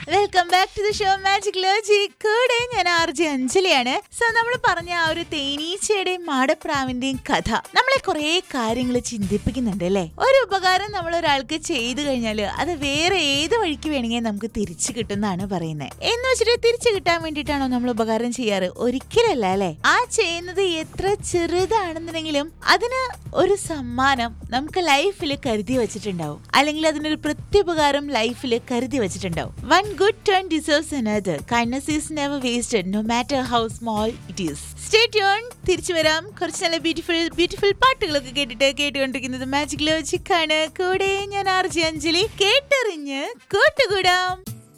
welcome back to the show magic ലോജി കൂടെ ഞാൻ ആർ ജെ അഞ്ജലിയാണ് സോ നമ്മൾ പറഞ്ഞ ആ ഒരു തേനീച്ചയുടെയും മാടപ്രാവിന്റെയും കഥ നമ്മളെ കുറെ കാര്യങ്ങൾ ചിന്തിപ്പിക്കുന്നുണ്ട് അല്ലേ ഒരു ഉപകാരം നമ്മൾ ഒരാൾക്ക് ചെയ്തു കഴിഞ്ഞാൽ അത് വേറെ ഏത് വഴിക്ക് വേണമെങ്കിൽ നമുക്ക് തിരിച്ചു കിട്ടുന്നതാണ് പറയുന്നത് എന്ന് വെച്ചിട്ട് തിരിച്ചു കിട്ടാൻ വേണ്ടിയിട്ടാണോ നമ്മൾ ഉപകാരം ചെയ്യാറ് ഒരിക്കലല്ല അല്ലേ ആ ചെയ്യുന്നത് എത്ര ചെറുതാണെന്നുണ്ടെങ്കിലും അതിന് ഒരു സമ്മാനം നമുക്ക് ലൈഫിൽ കരുതി വെച്ചിട്ടുണ്ടാവും അല്ലെങ്കിൽ അതിനൊരു പ്രത്യുപകാരം ലൈഫിൽ കരുതി വെച്ചിട്ടുണ്ടാവും one good turn deserves another kindness is never wasted no matter how small it is stay tune തിരിച്ചു വരാം കുറച്ച് നല്ല ബ്യൂട്ടിഫുൾ ബ്യൂട്ടിഫുൾ പാട്ടുകളൊക്കെ കേട്ടിട്ട് കേട്ടുകൊണ്ടിരിക്കുന്നത് മാജിക് ലോജിക് ആണ് കൂടെ ഞാൻ ആർ ജി അഞ്ജലി കേട്ടറിഞ്ഞ് കൂട്ടുകൂടാം